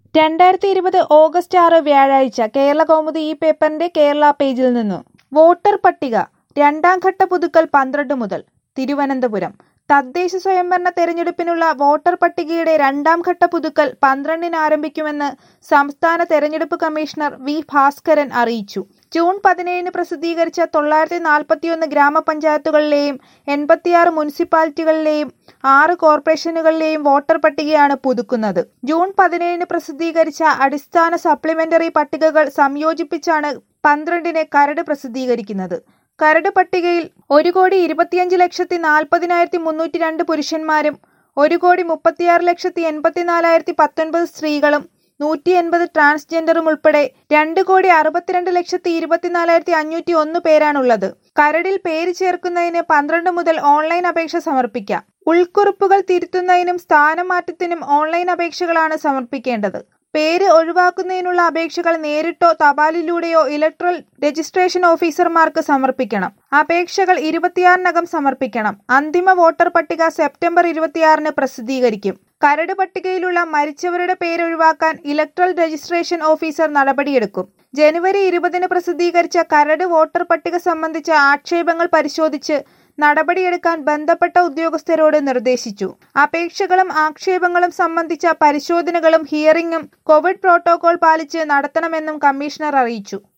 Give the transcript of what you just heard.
രണ്ടായിരത്തി ഇരുപത് ഓഗസ്റ്റ് ആറ് വ്യാഴാഴ്ച കേരള കൗമുദി ഈ പേപ്പറിന്റെ കേരള പേജിൽ നിന്നു വോട്ടർ പട്ടിക രണ്ടാം ഘട്ട പുതുക്കൽ പന്ത്രണ്ട് മുതൽ തിരുവനന്തപുരം തദ്ദേശ സ്വയംഭരണ തെരഞ്ഞെടുപ്പിനുള്ള വോട്ടർ പട്ടികയുടെ രണ്ടാം ഘട്ട പുതുക്കൽ പന്ത്രണ്ടിന് ആരംഭിക്കുമെന്ന് സംസ്ഥാന തെരഞ്ഞെടുപ്പ് കമ്മീഷണർ വി ഭാസ്കരൻ അറിയിച്ചു ജൂൺ പതിനേഴിന് പ്രസിദ്ധീകരിച്ച തൊള്ളായിരത്തി നാൽപ്പത്തിയൊന്ന് ഗ്രാമപഞ്ചായത്തുകളിലെയും എൺപത്തിയാറ് മുനിസിപ്പാലിറ്റികളിലെയും ആറ് കോർപ്പറേഷനുകളിലെയും വോട്ടർ പട്ടികയാണ് പുതുക്കുന്നത് ജൂൺ പതിനേഴിന് പ്രസിദ്ധീകരിച്ച അടിസ്ഥാന സപ്ലിമെന്ററി പട്ടികകൾ സംയോജിപ്പിച്ചാണ് പന്ത്രണ്ടിന് കരട് പ്രസിദ്ധീകരിക്കുന്നത് കരട് പട്ടികയിൽ ഒരു കോടി ഇരുപത്തിയഞ്ച് ലക്ഷത്തി നാൽപ്പതിനായിരത്തി മുന്നൂറ്റി രണ്ട് പുരുഷന്മാരും ഒരു കോടി മുപ്പത്തിയാറ് ലക്ഷത്തി എൺപത്തിനാലായിരത്തി പത്തൊൻപത് സ്ത്രീകളും നൂറ്റി എൺപത് ട്രാൻസ്ജെൻഡറും ഉൾപ്പെടെ രണ്ട് കോടി അറുപത്തിരണ്ട് ലക്ഷത്തി ഇരുപത്തിനാലായിരത്തി അഞ്ഞൂറ്റി ഒന്ന് പേരാണുള്ളത് കരടിൽ പേര് ചേർക്കുന്നതിന് പന്ത്രണ്ട് മുതൽ ഓൺലൈൻ അപേക്ഷ സമർപ്പിക്കാം ഉൾക്കുറിപ്പുകൾ തിരുത്തുന്നതിനും സ്ഥാനമാറ്റത്തിനും ഓൺലൈൻ അപേക്ഷകളാണ് സമർപ്പിക്കേണ്ടത് പേര് ഒഴിവാക്കുന്നതിനുള്ള അപേക്ഷകൾ നേരിട്ടോ തപാലിലൂടെയോ ഇലക്ട്രൽ രജിസ്ട്രേഷൻ ഓഫീസർമാർക്ക് സമർപ്പിക്കണം അപേക്ഷകൾ ഇരുപത്തിയാറിനകം സമർപ്പിക്കണം അന്തിമ വോട്ടർ പട്ടിക സെപ്റ്റംബർ ഇരുപത്തിയാറിന് പ്രസിദ്ധീകരിക്കും കരട് പട്ടികയിലുള്ള മരിച്ചവരുടെ പേരൊഴിവാക്കാൻ ഇലക്ട്രൽ രജിസ്ട്രേഷൻ ഓഫീസർ നടപടിയെടുക്കും ജനുവരി ഇരുപതിന് പ്രസിദ്ധീകരിച്ച കരട് വോട്ടർ പട്ടിക സംബന്ധിച്ച ആക്ഷേപങ്ങൾ പരിശോധിച്ച് നടപടിയെടുക്കാൻ ബന്ധപ്പെട്ട ഉദ്യോഗസ്ഥരോട് നിർദ്ദേശിച്ചു അപേക്ഷകളും ആക്ഷേപങ്ങളും സംബന്ധിച്ച പരിശോധനകളും ഹിയറിംഗും കോവിഡ് പ്രോട്ടോകോൾ പാലിച്ച് നടത്തണമെന്നും കമ്മീഷണർ അറിയിച്ചു